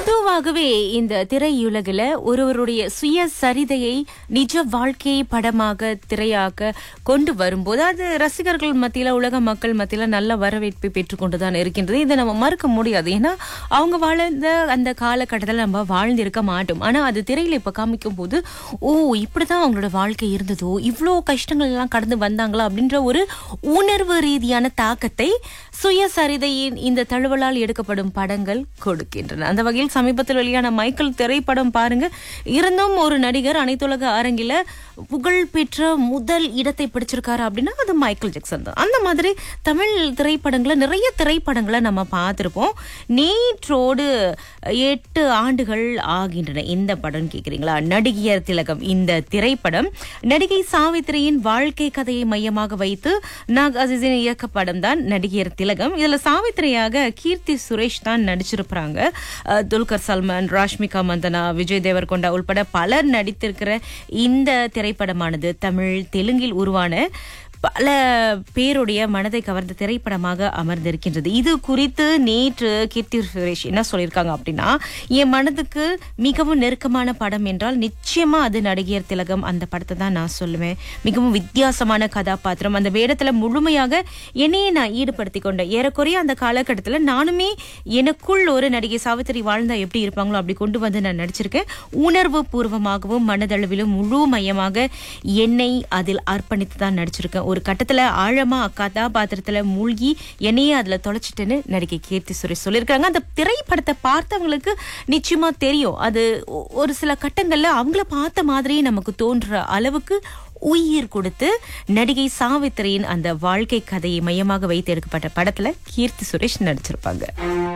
பொதுவாகவே இந்த திரையுலகில் ஒருவருடைய சுய சரிதையை நிஜ வாழ்க்கையை படமாக திரையாக கொண்டு வரும்போது அது ரசிகர்கள் மத்தியில உலக மக்கள் மத்தியில நல்ல வரவேற்பை பெற்றுக்கொண்டுதான் இருக்கின்றது இதை நம்ம மறுக்க முடியாது ஏன்னா அவங்க வாழ்ந்த அந்த காலகட்டத்தில் நம்ம வாழ்ந்திருக்க மாட்டோம் ஆனா அது திரையில இப்ப காமிக்கும் போது ஓ இப்படிதான் அவங்களோட வாழ்க்கை இருந்ததோ இவ்வளோ கஷ்டங்கள் எல்லாம் கடந்து வந்தாங்களா அப்படின்ற ஒரு உணர்வு ரீதியான தாக்கத்தை சுயசரிதையின் இந்த தழுவலால் எடுக்கப்படும் படங்கள் கொடுக்கின்றன அந்த வகையில் சமீபத்தில் வெளியான மைக்கேல் திரைப்படம் பாருங்க இருந்தும் ஒரு நடிகர் அனைத்துலக அரங்கில புகழ் பெற்ற முதல் இடத்தை பிடிச்சிருக்காரு அப்படின்னா அது மைக்கேல் ஜாக்சன் தான் அந்த மாதிரி தமிழ் திரைப்படங்களை நிறைய திரைப்படங்களை நம்ம பார்த்திருப்போம் நேற்றோடு எட்டு ஆண்டுகள் ஆகின்றன இந்த படம் கேக்குறீங்களா நடிகையர் திலகம் இந்த திரைப்படம் நடிகை சாவித்திரியின் வாழ்க்கை கதையை மையமாக வைத்து நாக் அசிசின் இயக்க படம் தான் நடிகையர் திலகம் இதுல சாவித்திரியாக கீர்த்தி சுரேஷ் தான் நடிச்சிருப்பாங்க அஹ், துல்கர் சல்மான் ராஷ்மிகா மந்தனா விஜய் தேவர்கொண்டா உள்பட பலர் நடித்திருக்கிற இந்த திரைப்படமானது தமிழ் தெலுங்கில் உருவான பல பேருடைய மனதை கவர்ந்த திரைப்படமாக அமர்ந்திருக்கின்றது இது குறித்து நேற்று கீர்த்தி சுரேஷ் என்ன சொல்லியிருக்காங்க அப்படின்னா என் மனதுக்கு மிகவும் நெருக்கமான படம் என்றால் நிச்சயமா அது நடிகையர் திலகம் அந்த படத்தை தான் நான் சொல்லுவேன் மிகவும் வித்தியாசமான கதாபாத்திரம் அந்த வேடத்துல முழுமையாக என்னையே நான் ஈடுபடுத்தி கொண்டேன் ஏறக்குறைய அந்த காலகட்டத்துல நானுமே எனக்குள் ஒரு நடிகை சாவித்திரி வாழ்ந்தா எப்படி இருப்பாங்களோ அப்படி கொண்டு வந்து நான் நடிச்சிருக்கேன் உணர்வு பூர்வமாகவும் மனதளவிலும் முழு மையமாக என்னை அதில் அர்ப்பணித்து தான் நடிச்சிருக்கேன் ஒரு கட்டத்துல ஆழமா கதாபாத்திரத்துல மூழ்கி என்னையே அதுல தொலைச்சிட்டேன்னு நடிகை கீர்த்தி சுரேஷ் சொல்லியிருக்காங்க அந்த திரைப்படத்தை பார்த்தவங்களுக்கு நிச்சயமா தெரியும் அது ஒ- ஒரு சில கட்டங்கள்ல அவங்கள பார்த்த மாதிரியே நமக்கு தோன்ற அளவுக்கு உயிர் கொடுத்து நடிகை சாவித்திரியின் அந்த வாழ்க்கை கதையை மையமாக வைத்து எடுக்கப்பட்ட படத்துல கீர்த்தி சுரேஷ் நடிச்சிருப்பாங்க